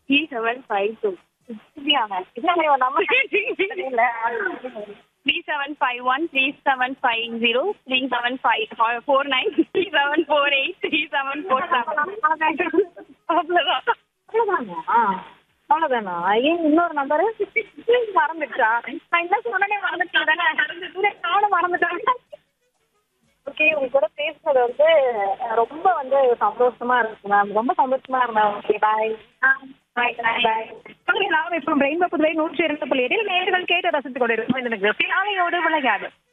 three seven five two three seven five one three seven five zero three seven five four nine three seven four eight three seven four seven அவ்வளோதான் அவ்வளோதானா ஏன் இன்னொரு number மறந்துச்சா நான் என்ன சொன்னனே மறந்துட்டேன் தானே நானும் மறந்துட்டேன் ஓகே உங்க கூட பேசுனது வந்து அஹ், ரொம்ப வந்து சந்தோஷமா இருக்கு மேம் ரொம்ப சந்தோஷமா இருந்தேன் ஓகே பாய் பாய் பாய் நாம இப்போ ரெயின்போ புதுவை நூற்றி இரண்டு புள்ளி எட்டில் நேர்கள் கேட்டு ரசித்துக் கொண்டிருக்கோம் இந்த நிகழ்ச்சி அவையோடு விளையாடு